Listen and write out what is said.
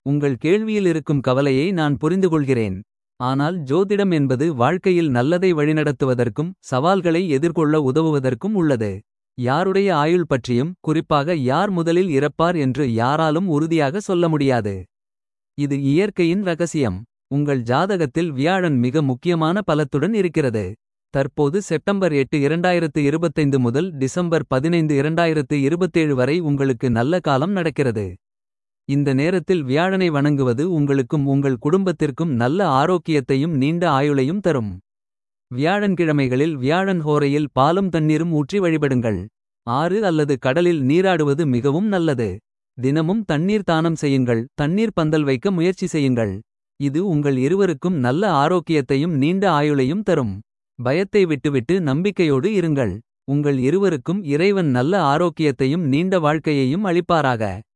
உங்கள் கேள்வியில் இருக்கும் கவலையை நான் புரிந்துகொள்கிறேன். ஆனால் ஜோதிடம் என்பது வாழ்க்கையில் நல்லதை வழிநடத்துவதற்கும். சவால்களை எதிர்கொள்ள உதவுவதற்கும் உள்ளது. யாருடைய ஆயுள் பற்றியும் குறிப்பாக யார் முதலில் இறப்பார் என்று யாராலும் உறுதியாக சொல்ல முடியாது. இது இயற்கையின் ரகசியம். உங்கள் ஜாதகத்தில் வியாழன் மிக முக்கியமான பலத்துடன் இருக்கிறது. தற்போது செப்டம்பர் 8 2025 முதல் டிசம்பர் 15 2027 வரை உங்களுக்கு நல்ல காலம் நடக்கிறது. இந்த நேரத்தில் வியாழனை வணங்குவது உங்களுக்கும் உங்கள் குடும்பத்திற்கும் நல்ல ஆரோக்கியத்தையும் நீண்ட ஆயுளையும் தரும். வியாழன்கிழமைகளில் வியாழன் ஹோரையில் பாலும் தண்ணீரும் ஊற்றி வழிபடுங்கள். ஆறு அல்லது கடலில் நீராடுவது மிகவும் நல்லது. தினமும் தண்ணீர் தானம் செய்யுங்கள் தண்ணீர் பந்தல் வைக்க முயற்சி செய்யுங்கள். இது உங்கள் இருவருக்கும் நல்ல ஆரோக்கியத்தையும் நீண்ட ஆயுளையும் தரும். பயத்தை விட்டுவிட்டு நம்பிக்கையோடு இருங்கள். உங்கள் இருவருக்கும் இறைவன் நல்ல ஆரோக்கியத்தையும் நீண்ட வாழ்க்கையையும் அளிப்பாராக.